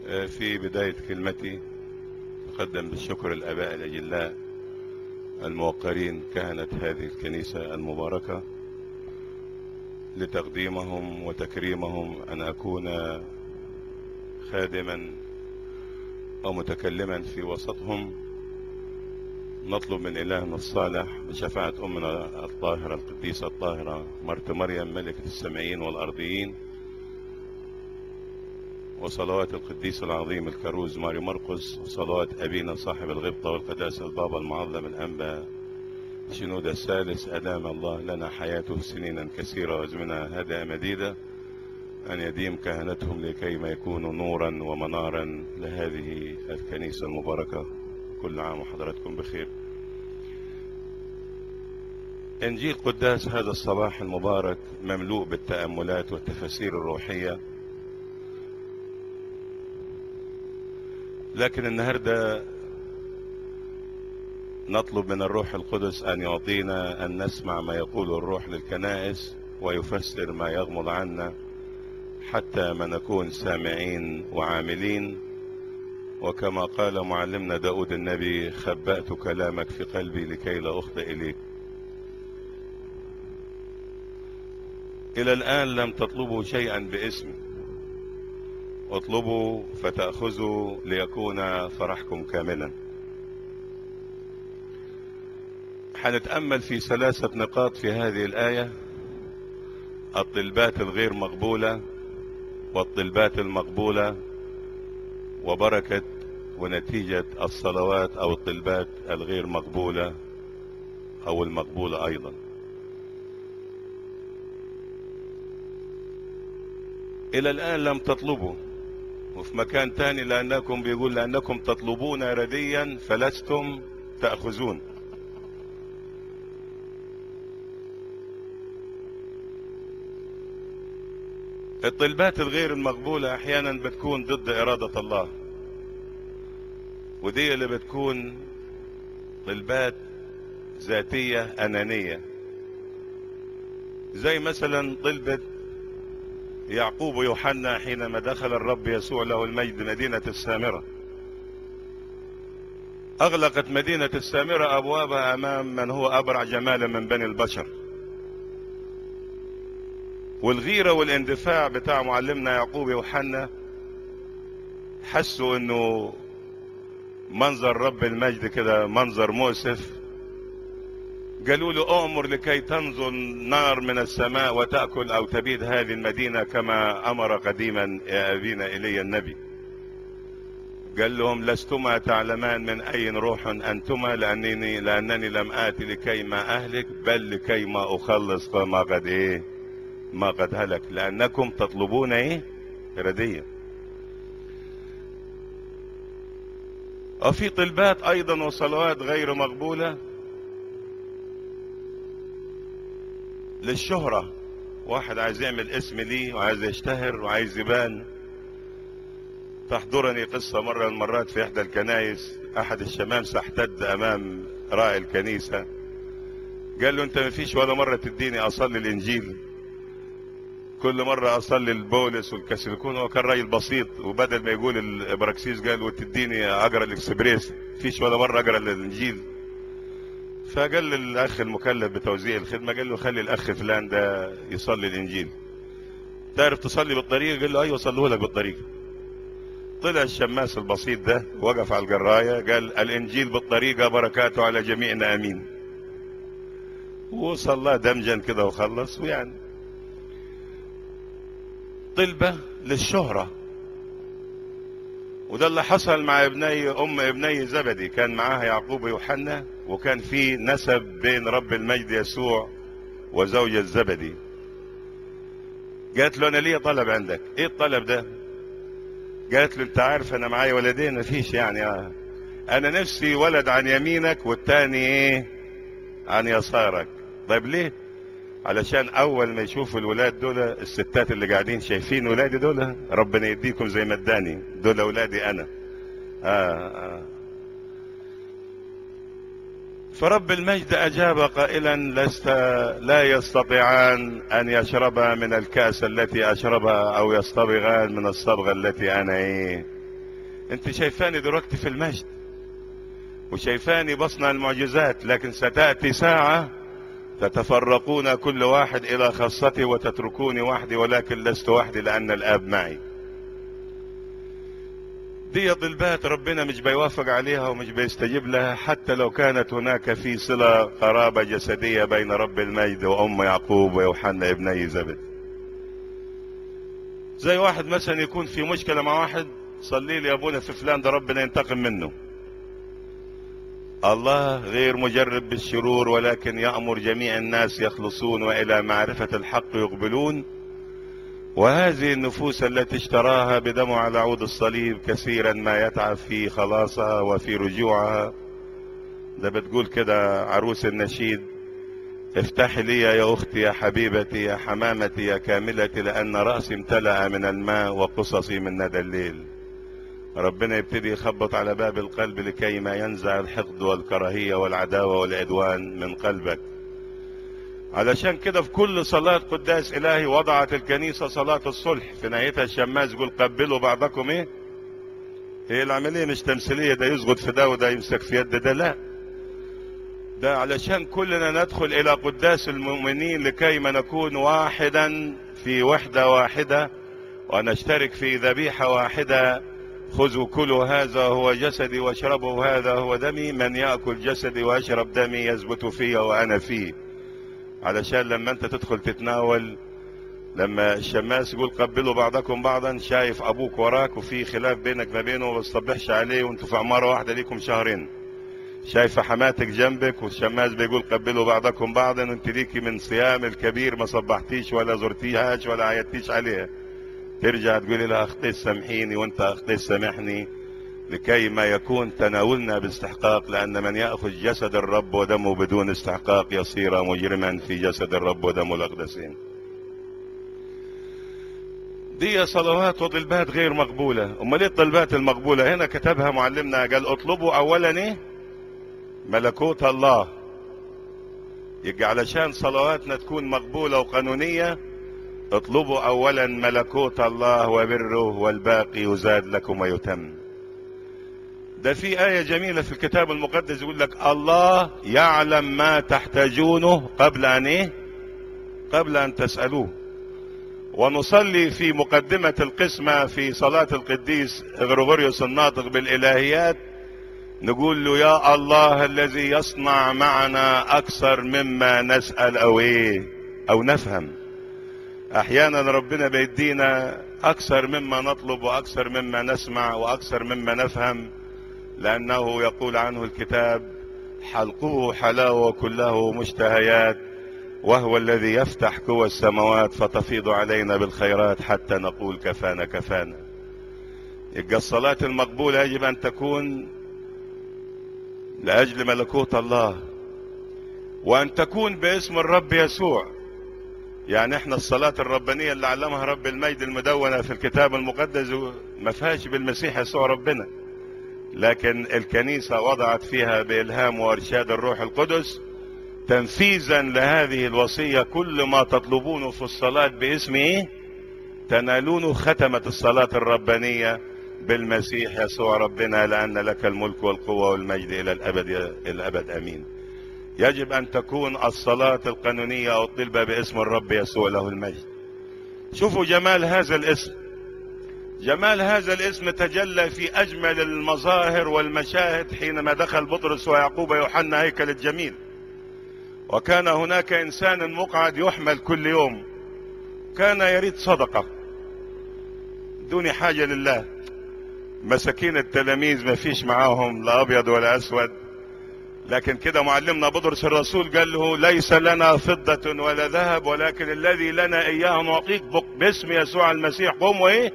في بداية كلمتي أقدم بالشكر الآباء الأجلاء الموقرين كهنة هذه الكنيسة المباركة لتقديمهم وتكريمهم أن أكون خادما أو متكلما في وسطهم نطلب من إلهنا الصالح بشفاعة أمنا الطاهرة القديسة الطاهرة مرت مريم ملكة السمعين والأرضيين وصلوات القديس العظيم الكروز ماري مرقس وصلوات أبينا صاحب الغبطة والقداسة البابا المعظم الأنبا شنود الثالث أدام الله لنا حياته سنينا كثيرة وأزمنة هدى مديدة أن يديم كهنتهم لكي ما يكونوا نورا ومنارا لهذه الكنيسة المباركة كل عام وحضراتكم بخير إنجيل قداس هذا الصباح المبارك مملوء بالتأملات والتفاسير الروحية لكن النهارده نطلب من الروح القدس ان يعطينا ان نسمع ما يقوله الروح للكنائس ويفسر ما يغمض عنا حتى ما نكون سامعين وعاملين وكما قال معلمنا داود النبي خبأت كلامك في قلبي لكي لا أخطئ إليك إلى الآن لم تطلبوا شيئا باسمي اطلبوا فتأخذوا ليكون فرحكم كاملا حنتأمل في ثلاثة نقاط في هذه الآية الطلبات الغير مقبولة والطلبات المقبولة وبركة ونتيجة الصلوات أو الطلبات الغير مقبولة أو المقبولة أيضا إلى الآن لم تطلبوا وفي مكان تاني لأنكم بيقول لأنكم تطلبون رديا فلستم تأخذون الطلبات الغير المقبولة أحيانا بتكون ضد إرادة الله ودي اللي بتكون طلبات ذاتية أنانية زي مثلا طلبة يعقوب ويوحنا حينما دخل الرب يسوع له المجد مدينة السامرة أغلقت مدينة السامرة أبوابها أمام من هو أبرع جمالا من بني البشر والغيرة والاندفاع بتاع معلمنا يعقوب يوحنا حسوا انه منظر رب المجد كده منظر مؤسف قالوا له أؤمر لكي تنزل نار من السماء وتأكل أو تبيد هذه المدينة كما أمر قديما يا أبينا إلي النبي قال لهم لستما تعلمان من أي روح أنتما لأنني, لأنني لم آتي لكي ما أهلك بل لكي ما أخلص فما قد إيه ما قد هلك لأنكم تطلبون إيه رديا وفي طلبات أيضا وصلوات غير مقبولة للشهرة واحد عايز يعمل اسم ليه وعايز يشتهر وعايز يبان تحضرني قصة مرة من المرات في إحدى الكنايس أحد الشمامسة احتد أمام راعي الكنيسة قال له أنت مفيش ولا مرة تديني أصلي الإنجيل كل مرة أصلي البولس والكاسيليكون هو كان راجل بسيط وبدل ما يقول الإبراكسيس قال وتديني أقرأ الإكسبريس فيش ولا مرة أقرأ الإنجيل فقال للاخ المكلف بتوزيع الخدمه قال له خلي الاخ فلان ده يصلي الانجيل تعرف تصلي بالطريقه قال له ايوه صلوه لك بالطريقه طلع الشماس البسيط ده وقف على الجرايه قال الانجيل بالطريقه بركاته على جميعنا امين وصلى دمجا كده وخلص ويعني طلبه للشهره وده اللي حصل مع ابني ام ابني زبدي كان معاها يعقوب ويوحنا وكان في نسب بين رب المجد يسوع وزوجة زبدي قالت له انا ليه طلب عندك ايه الطلب ده قالت له انت عارف انا معايا ولدين مفيش يعني آه. انا نفسي ولد عن يمينك والتاني ايه عن يسارك طيب ليه علشان اول ما يشوفوا الولاد دول الستات اللي قاعدين شايفين ولادي دول ربنا يديكم زي ما اداني دول اولادي انا آه آه. فرب المجد اجاب قائلا لست لا يستطيعان ان يشربا من الكاس التي اشربها او يصطبغان من الصبغه التي انا ايه انت شايفاني دلوقتي في المجد وشايفاني بصنع المعجزات لكن ستأتي ساعة تتفرقون كل واحد إلى خاصته وتتركوني وحدي ولكن لست وحدي لأن الآب معي دي ضلبات ربنا مش بيوافق عليها ومش بيستجيب لها حتى لو كانت هناك في صلة قرابة جسدية بين رب المجد وأم يعقوب ويوحنا ابني زبد زي واحد مثلا يكون في مشكلة مع واحد صلي لي يا ابونا في فلان ده ربنا ينتقم منه الله غير مجرب بالشرور ولكن يأمر جميع الناس يخلصون وإلى معرفة الحق يقبلون وهذه النفوس التي اشتراها بدمه على عود الصليب كثيرا ما يتعب في خلاصها وفي رجوعها ده بتقول كده عروس النشيد افتحي لي يا اختي يا حبيبتي يا حمامتي يا كاملتي لان راسي امتلأ من الماء وقصصي من ندى الليل ربنا يبتدي يخبط على باب القلب لكي ما ينزع الحقد والكراهيه والعداوه والعدوان من قلبك علشان كده في كل صلاة قداس إلهي وضعت الكنيسة صلاة الصلح في نهايتها الشماس يقول قبلوا بعضكم إيه؟ هي العملية مش تمثيلية ده يسقط في ده وده يمسك في يد ده لا ده علشان كلنا ندخل إلى قداس المؤمنين لكي ما نكون واحدا في وحدة واحدة ونشترك في ذبيحة واحدة خذوا كلوا هذا هو جسدي واشربوا هذا هو دمي من يأكل جسدي ويشرب دمي يثبت في وأنا فيه علشان لما انت تدخل تتناول لما الشماس يقول قبلوا بعضكم بعضا شايف ابوك وراك وفي خلاف بينك ما بينه وما تصبحش عليه وانتوا في عماره واحده ليكم شهرين شايفه حماتك جنبك والشماس بيقول قبلوا بعضكم بعضا وانت ليكي من صيام الكبير ما صبحتيش ولا زرتيهاش ولا عيدتيش عليها ترجع تقولي لها اخطيت سامحيني وانت اخطيت سامحني لكي ما يكون تناولنا باستحقاق لأن من يأخذ جسد الرب ودمه بدون استحقاق يصير مجرما في جسد الرب ودمه الأقدسين دي صلوات وطلبات غير مقبولة أمال ايه الطلبات المقبولة هنا كتبها معلمنا قال اطلبوا أولا ايه ملكوت الله يجي علشان صلواتنا تكون مقبولة وقانونية اطلبوا أولا ملكوت الله وبره والباقي يزاد لكم ويتم ده في آية جميلة في الكتاب المقدس يقول لك الله يعلم ما تحتاجونه قبل أن إيه؟ قبل أن تسألوه ونصلي في مقدمة القسمة في صلاة القديس غريغوريوس الناطق بالإلهيات نقول له يا الله الذي يصنع معنا أكثر مما نسأل أو إيه أو نفهم أحيانا ربنا بيدينا أكثر مما نطلب وأكثر مما نسمع وأكثر مما نفهم لأنه يقول عنه الكتاب حلقه حلاوة كله مشتهيات وهو الذي يفتح قوى السماوات فتفيض علينا بالخيرات حتى نقول كفانا كفانا يبقى الصلاة المقبولة يجب أن تكون لأجل ملكوت الله وأن تكون باسم الرب يسوع يعني احنا الصلاة الربانية اللي علمها رب المجد المدونة في الكتاب المقدس ما فيهاش بالمسيح يسوع ربنا لكن الكنيسة وضعت فيها بإلهام وإرشاد الروح القدس تنفيذا لهذه الوصية كل ما تطلبونه في الصلاة باسم إيه؟ تنالون ختمة الصلاة الربانية بالمسيح يسوع ربنا لأن لك الملك والقوة والمجد إلى الأبد الأبد أمين يجب أن تكون الصلاة القانونية أو الطلبة باسم الرب يسوع له المجد شوفوا جمال هذا الاسم جمال هذا الاسم تجلى في أجمل المظاهر والمشاهد حينما دخل بطرس ويعقوب ويوحنا هيكل الجميل وكان هناك إنسان مقعد يحمل كل يوم كان يريد صدقة دون حاجة لله مساكين التلاميذ ما فيش معاهم لا أبيض ولا أسود لكن كده معلمنا بطرس الرسول قال له ليس لنا فضة ولا ذهب ولكن الذي لنا إياه نعطيك باسم يسوع المسيح قم وإيه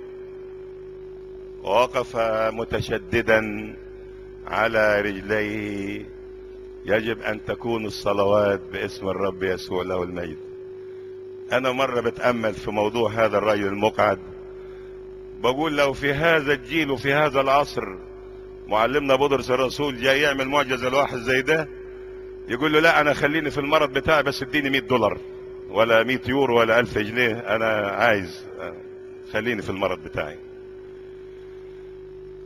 ووقف متشددا على رجليه يجب ان تكون الصلوات باسم الرب يسوع له المجد انا مرة بتأمل في موضوع هذا الرجل المقعد بقول لو في هذا الجيل وفي هذا العصر معلمنا بطرس الرسول جاي يعمل معجزة لواحد زي ده يقول له لا انا خليني في المرض بتاعي بس اديني 100 دولار ولا 100 يورو ولا 1000 جنيه انا عايز خليني في المرض بتاعي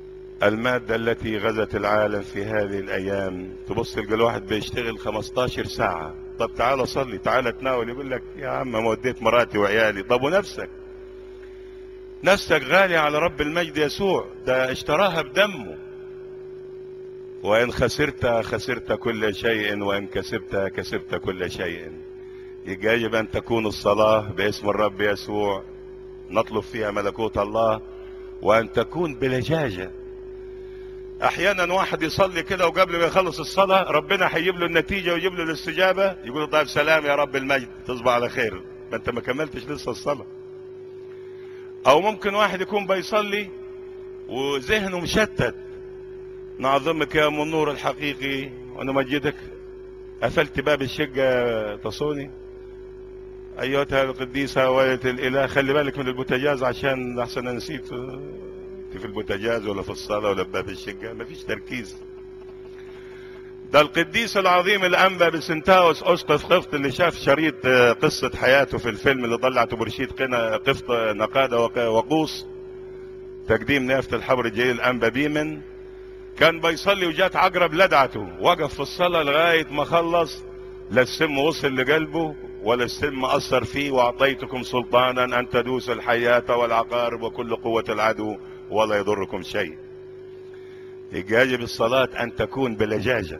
المادة التي غزت العالم في هذه الأيام تبص تلقى الواحد بيشتغل 15 ساعة طب تعالى صلي تعالى تناول يقول لك يا عم ما وديت مراتي وعيالي طب ونفسك نفسك غالية على رب المجد يسوع ده اشتراها بدمه وإن خسرت خسرت كل شيء وإن كسبت كسبت كل شيء يجب أن تكون الصلاة باسم الرب يسوع نطلب فيها ملكوت الله وأن تكون بلجاجة أحيانا واحد يصلي كده وقبل ما يخلص الصلاة ربنا هيجيب له النتيجة ويجيب له الاستجابة يقول له طيب سلام يا رب المجد تصبح على خير ما أنت ما كملتش لسه الصلاة أو ممكن واحد يكون بيصلي وذهنه مشتت نعظمك يا ام النور الحقيقي ونمجدك قفلت باب الشقة تصوني أيتها القديسة والدة الإله خلي بالك من البوتاجاز عشان أحسن أنا نسيت في البوتاجاز ولا في الصالة ولا بباب الشقة مفيش تركيز ده القديس العظيم الأنبا بسنتاوس أسقف قفط اللي شاف شريط قصة حياته في الفيلم اللي طلعته برشيد قنا قفط نقادة وقوس تقديم نافة الحبر الجليل الأنبا بيمن كان بيصلي وجات عقرب لدعته وقف في الصلاة لغاية ما خلص لا السم وصل لقلبه ولا السم أثر فيه وأعطيتكم سلطانا أن تدوسوا الحياة والعقارب وكل قوة العدو ولا يضركم شيء يجب الصلاة أن تكون بلجاجة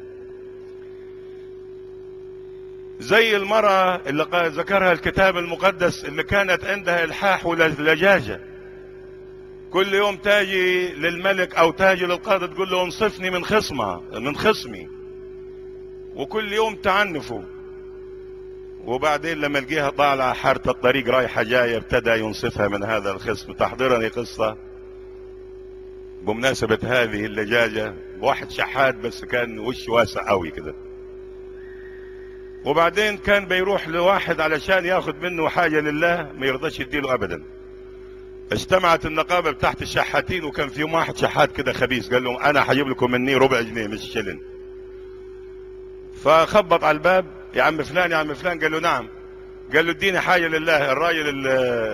زي المرأة اللي ذكرها الكتاب المقدس اللي كانت عندها إلحاح ولجاجة كل يوم تاجي للملك او تاجي للقاضي تقول له انصفني من خصمها من خصمي وكل يوم تعنفه وبعدين لما لقيها طالعة حارة الطريق رايحة جاية ابتدى ينصفها من هذا الخصم تحضرني قصة بمناسبة هذه اللجاجة واحد شحات بس كان وش واسع قوي كده وبعدين كان بيروح لواحد علشان ياخد منه حاجة لله ما يرضاش يديله ابدا اجتمعت النقابه بتاعت الشحاتين وكان في واحد شحات كده خبيث قال لهم انا هجيب لكم مني ربع جنيه مش شلن فخبط على الباب يا عم فلان يا عم فلان قال له نعم قال له اديني حاجه لله الراجل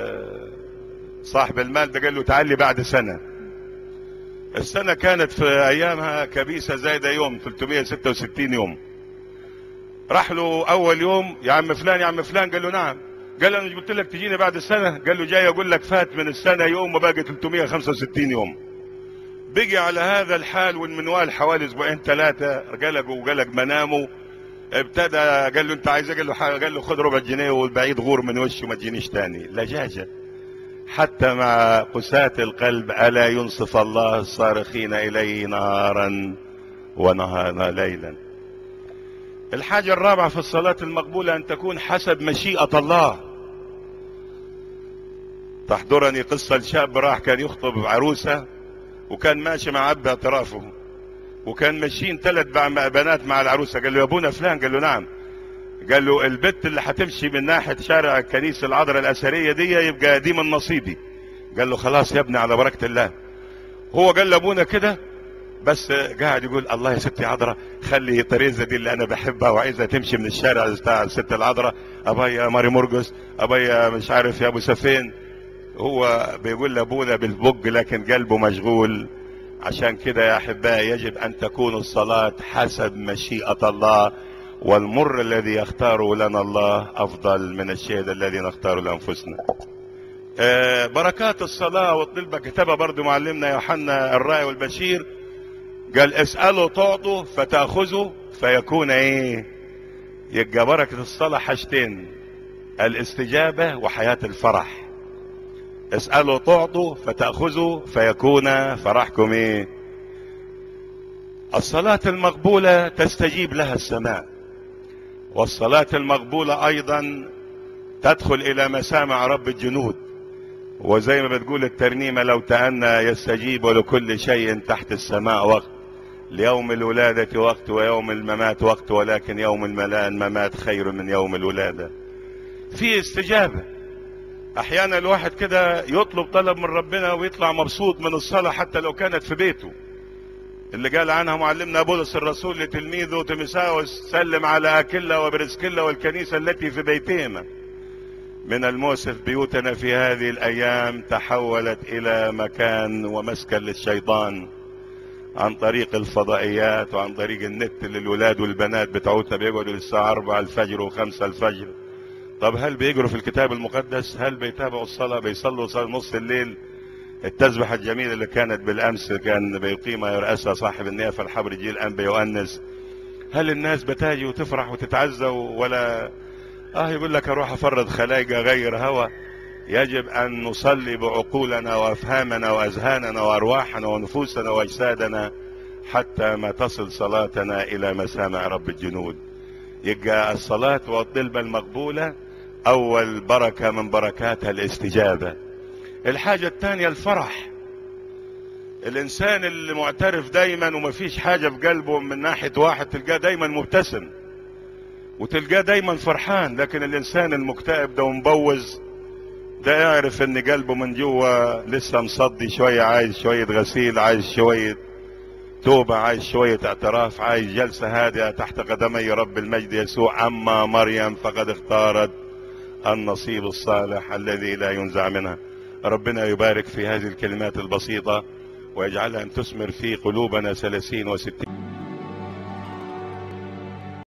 صاحب المال ده قال له تعال لي بعد سنه السنه كانت في ايامها كبيسه زايده يوم 366 يوم راح له اول يوم يا عم فلان يا عم فلان قال له نعم قال انا مش قلت لك تجيني بعد السنه قال له جاي اقول لك فات من السنه يوم وباقي 365 يوم بقي على هذا الحال والمنوال حوالي اسبوعين ثلاثه قلق وقلق منامه ابتدى قال له انت عايز قال له قال له خد ربع جنيه والبعيد غور من وشه ما تجينيش تاني لجاجه حتى مع قساة القلب ألا ينصف الله الصارخين إليه نهارا ونهارا ليلا الحاجة الرابعة في الصلاة المقبولة أن تكون حسب مشيئة الله تحضرني قصة لشاب راح كان يخطب عروسة وكان ماشي مع أب اعترافه وكان ماشيين ثلاث بنات مع العروسة قال له يا ابونا فلان قال له نعم قال له البت اللي هتمشي من ناحية شارع الكنيسة العذراء الأثرية دي يبقى دي من نصيبي قال له خلاص يا ابني على بركة الله هو قال لابونا كده بس قاعد يقول الله يا ستي عذراء خلي تريزا دي اللي انا بحبها وعايزها تمشي من الشارع بتاع الست العذراء ابايا ماري مرقس ابايا مش عارف يا ابو سفين هو بيقول لابونا بالبق لكن قلبه مشغول عشان كده يا احبائي يجب ان تكون الصلاه حسب مشيئه الله والمر الذي يختاره لنا الله افضل من الشيء الذي نختاره لانفسنا آه بركات الصلاه والطلبه كتبها برضو معلمنا يوحنا الراعي والبشير قال اسألوا تعطوا فتأخذوا فيكون ايه يبقى بركة الصلاة حاجتين الاستجابة وحياة الفرح اسألوا تعطوا فتأخذوا فيكون فرحكم ايه الصلاة المقبولة تستجيب لها السماء والصلاة المقبولة ايضا تدخل الى مسامع رب الجنود وزي ما بتقول الترنيمة لو تأنى يستجيب لكل شيء تحت السماء وقت ليوم الولادة وقت ويوم الممات وقت ولكن يوم الملان ممات خير من يوم الولادة في استجابة احيانا الواحد كده يطلب طلب من ربنا ويطلع مبسوط من الصلاة حتى لو كانت في بيته اللي قال عنها معلمنا بولس الرسول لتلميذه تيموثاوس سلم على اكيلا وبرسكيلا والكنيسة التي في بيتهما من المؤسف بيوتنا في هذه الايام تحولت الى مكان ومسكن للشيطان عن طريق الفضائيات وعن طريق النت اللي الولاد والبنات بتوعتنا بيقعدوا للساعة 4 الفجر و5 الفجر طب هل بيقروا في الكتاب المقدس هل بيتابعوا الصلاة بيصلوا صلاة نص الليل التسبحة الجميلة اللي كانت بالأمس كان بيقيمها يرأسها صاحب النيافة الحبر جيل أنبي يؤنس هل الناس بتاجي وتفرح وتتعزى ولا اه يقول لك اروح افرض خلايق غير هوى يجب ان نصلي بعقولنا وافهامنا واذهاننا وارواحنا ونفوسنا واجسادنا حتى ما تصل صلاتنا الى مسامع رب الجنود يبقى الصلاة والطلبة المقبولة اول بركة من بركاتها الاستجابة الحاجة الثانية الفرح الانسان اللي معترف دايما ومفيش حاجة في قلبه من ناحية واحد تلقاه دايما مبتسم وتلقاه دايما فرحان لكن الانسان المكتئب ده ومبوز ده يعرف ان قلبه من جوا لسه مصدي شوية عايز شوية غسيل عايز شوية توبة عايز شوية اعتراف عايز جلسة هادئة تحت قدمي رب المجد يسوع أما مريم فقد اختارت النصيب الصالح الذي لا ينزع منها ربنا يبارك في هذه الكلمات البسيطة ويجعلها أن تثمر في قلوبنا ثلاثين وستين